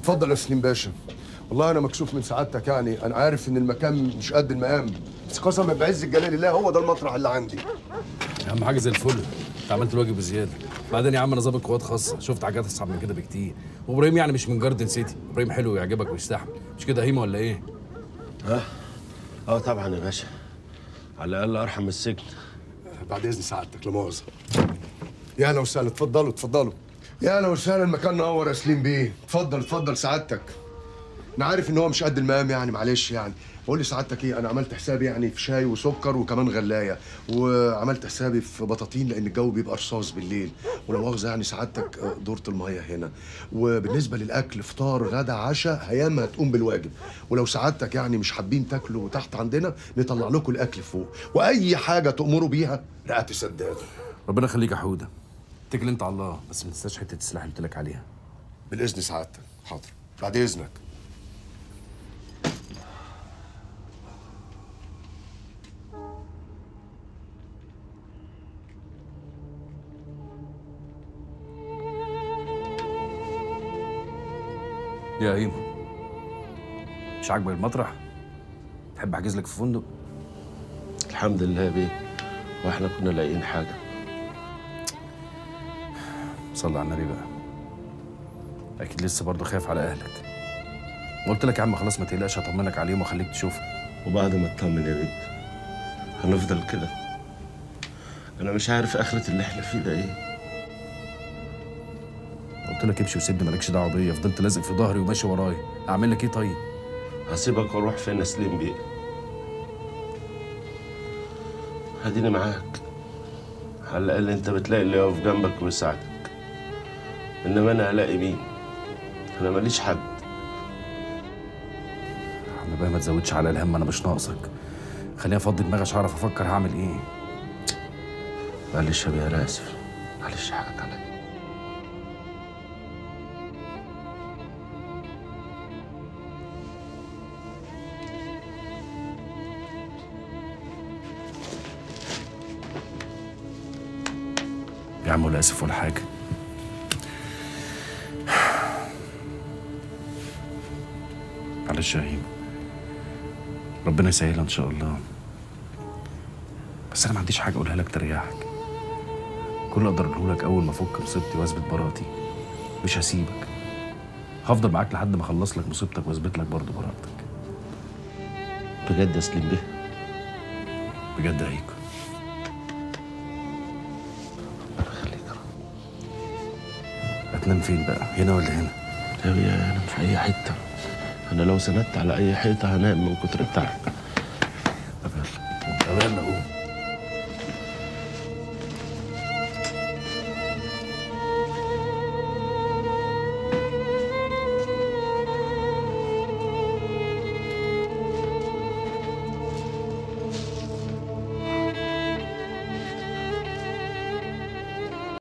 اتفضل يا سليم باشا والله انا مكسوف من سعادتك يعني انا عارف ان المكان مش قد المقام بس قسما بعز الجلال الله هو ده المطرح اللي عندي اهم حاجه زي الفل انت عملت الواجب بزياده بعدين يا عم انا ظابط قوات خاصه شفت حاجات اصعب من كده بكتير وابراهيم يعني مش من جاردن سيتي ابراهيم حلو ويعجبك ويستحمل مش كده هيما ولا ايه ها اه طبعا يا باشا على الاقل ارحم من السجن بعد اذن سعادتك لا مؤاخذه يا اهلا وسهلا اتفضلوا اتفضلوا يا اهلا وسهلا المكان نور يا سليم بيه اتفضل اتفضل سعادتك انا عارف ان هو مش قد المقام يعني معلش يعني بقول لي سعادتك ايه انا عملت حسابي يعني في شاي وسكر وكمان غلايه وعملت حسابي في بطاطين لان الجو بيبقى رصاص بالليل ولا مؤاخذه يعني سعادتك آه، دورة الميه هنا وبالنسبه للاكل فطار غدا عشاء هياما هتقوم بالواجب ولو سعادتك يعني مش حابين تاكلوا تحت عندنا نطلع لكم الاكل فوق واي حاجه تامروا بيها رقبتي سداد ربنا يخليك يا حوده اتكل انت على الله بس ما تنساش حته السلاح اللي قلت لك عليها بالاذن سعادتك حاضر بعد اذنك يا هيما مش عاجبك المطرح تحب احجز لك في فندق الحمد لله يا بيه واحنا كنا لاقيين حاجه صلي على النبي بقى اكيد لسه برضه خايف على اهلك قلت لك يا عم خلاص ما تقلقش هطمنك عليهم واخليك تشوفهم وبعد ما اطمن يا بيه هنفضل كده انا مش عارف اخرة اللي احنا فيه ده ايه قلت لك امشي وسيبني مالكش دعوه بيا فضلت لازق في ظهري وماشي ورايا اعمل لك ايه طيب هسيبك واروح فين يا سليم بيه هديني معاك على الاقل انت بتلاقي اللي يقف جنبك ويساعدك انما انا هلاقي مين انا ماليش حد يا عم بقى ما تزودش على الهم انا مش ناقصك خليني افضي دماغي عشان اعرف افكر هعمل ايه معلش يا بيه انا اسف معلش حقك عليا يا عم ولا اسف ولا حاجه معلش يا هيم ربنا يسهلها ان شاء الله بس انا ما عنديش حاجه اقولها لك تريحك كل اللي اقدر اقوله لك اول ما افك مصيبتي واثبت براءتي مش هسيبك هفضل معاك لحد ما اخلص لك مصيبتك واثبت لك برضه براءتك بجد يا سليم بيه بجد يا هيكو خليك يا رب هتنام فين بقى هنا ولا هنا يا بيه انا في اي حته انا لو سندت على اي حيطه هنام من كتر التعب طب يلا طب يلا